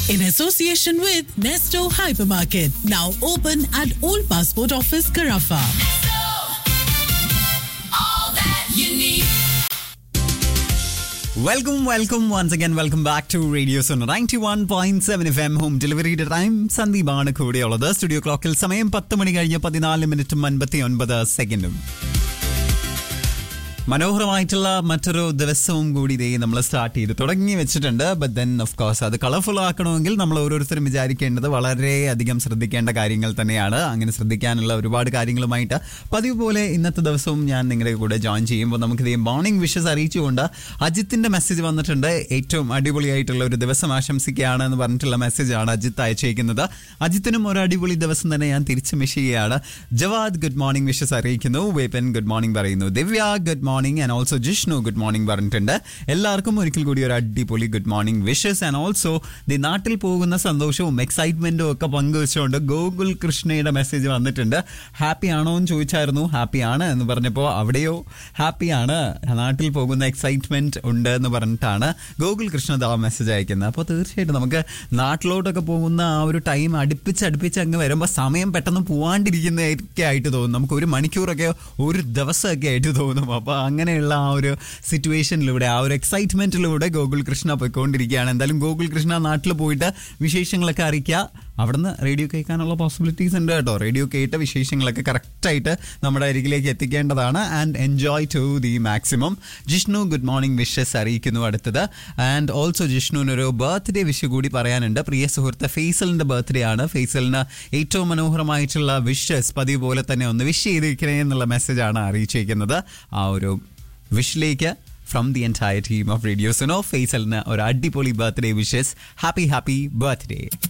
in association with Nesto Hypermarket, now open at Old Passport Office, Carafa. Welcome welcome once again welcome back to radio zone ninety one point seven F M home ഡെലിവറിയുടെ time സന്ദീപാണ് കൂടെയുള്ളത് studio ക്ലോക്കിൽ സമയം പത്ത് മണി കഴിഞ്ഞ് പതിനാല് മിനിറ്റും അൻപത്തി ഒൻപത് സെക്കൻഡും മനോഹരമായിട്ടുള്ള മറ്റൊരു ദിവസവും കൂടി ഇതേ നമ്മൾ സ്റ്റാർട്ട് ചെയ്ത് തുടങ്ങി വെച്ചിട്ടുണ്ട് ബട്ട് ദെൻ ഓഫ് കോഴ്സ് അത് കളർഫുൾ ആക്കണമെങ്കിൽ നമ്മൾ ഓരോരുത്തരും വിചാരിക്കേണ്ടത് വളരെയധികം ശ്രദ്ധിക്കേണ്ട കാര്യങ്ങൾ തന്നെയാണ് അങ്ങനെ ശ്രദ്ധിക്കാനുള്ള ഒരുപാട് കാര്യങ്ങളുമായിട്ട് പതിവ് പോലെ ഇന്നത്തെ ദിവസവും ഞാൻ നിങ്ങളുടെ കൂടെ ജോയിൻ ചെയ്യുമ്പോൾ നമുക്ക് ഇതേ മോർണിംഗ് വിഷസ് അറിയിച്ചുകൊണ്ട് അജിത്തിന്റെ മെസ്സേജ് വന്നിട്ടുണ്ട് ഏറ്റവും അടിപൊളിയായിട്ടുള്ള ഒരു ദിവസം ആശംസിക്കുകയാണ് എന്ന് പറഞ്ഞിട്ടുള്ള മെസ്സേജാണ് അജിത്ത് അയച്ചേക്കുന്നത് അജിത്തിനും ഒരു അടിപൊളി ദിവസം തന്നെ ഞാൻ തിരിച്ചു മിഷ് ചെയ്യുകയാണ് ജവാദ് ഗുഡ് മോർണിംഗ് വിഷസ് അറിയിക്കുന്നു വേപ്പൻ ഗുഡ് മോർണിംഗ് പറയുന്നു Divya good morning and also Jishnu good morning പറഞ്ഞിട്ടുണ്ട് എല്ലാവർക്കും ഒരിക്കൽ കൂടി ഒരു അടിപൊളി good morning wishes and also the നാട്ടിൽ പോകുന്ന സന്തോഷവും എക്സൈറ്റ്മെന്റും ഒക്കെ പങ്കുവെച്ചുകൊണ്ട് ഗോകുൽ കൃഷ്ണയുടെ മെസ്സേജ് വന്നിട്ടുണ്ട് ഹാപ്പി ആണോ എന്ന് ചോദിച്ചായിരുന്നു ഹാപ്പി ആണ് എന്ന് പറഞ്ഞപ്പോൾ അവിടെയോ ഹാപ്പിയാണ് നാട്ടിൽ പോകുന്ന എക്സൈറ്റ്മെന്റ് ഉണ്ട് എന്ന് പറഞ്ഞിട്ടാണ് ഗോകുൽ കൃഷ്ണ ആ മെസ്സേജ് അയക്കുന്നത് അപ്പോൾ തീർച്ചയായിട്ടും നമുക്ക് നാട്ടിലോട്ടൊക്കെ പോകുന്ന ആ ഒരു ടൈം അടുപ്പിച്ച് അടുപ്പിച്ച് അങ്ങ് വരുമ്പോൾ സമയം പെട്ടെന്ന് പോവാണ്ടിരിക്കുന്നതൊക്കെ ആയിട്ട് തോന്നും നമുക്ക് ഒരു മണിക്കൂറൊക്കെ ഒരു ദിവസമൊക്കെ ആയിട്ട് തോന്നും അപ്പോൾ അങ്ങനെയുള്ള ആ ഒരു സിറ്റുവേഷനിലൂടെ ആ ഒരു എക്സൈറ്റ്മെന്റിലൂടെ ഗോകുൽ കൃഷ്ണ പോയിക്കൊണ്ടിരിക്കുകയാണ് എന്തായാലും ഗോകുൽ കൃഷ്ണ നാട്ടിൽ പോയിട്ട് വിശേഷങ്ങളൊക്കെ അറിയിക്കുക അവിടുന്ന് റേഡിയോ കേൾക്കാനുള്ള പോസിബിലിറ്റീസ് ഉണ്ട് കേട്ടോ റേഡിയോ കേട്ട വിശേഷങ്ങളൊക്കെ കറക്റ്റായിട്ട് നമ്മുടെ അരികിലേക്ക് എത്തിക്കേണ്ടതാണ് and enjoy to the maximum Jishnu good morning wishes അറിയിക്കുന്നു അടുത്തത് ആൻഡ് ഓൾസോ ജിഷ്ണുവിനൊരു ബർത്ത്ഡേ വിഷ് കൂടി പറയാനുണ്ട് പ്രിയ സുഹൃത്ത് ഫെയ്സലിന്റെ ബർത്ത്ഡേ ആണ് ഫെയ്സലിന് ഏറ്റവും മനോഹരമായിട്ടുള്ള വിഷസ് പതിവ് പോലെ തന്നെ ഒന്ന് വിഷ് ചെയ്തിരിക്കണേ എന്നുള്ള മെസ്സേജാണ് അറിയിച്ചിരിക്കുന്നത് ആ ഒരു വിഷിലേക്ക് from the entire team of റേഡിയോസിനോ ഫെയ്സലിന് ഒരു അടിപൊളി birthday wishes happy happy birthday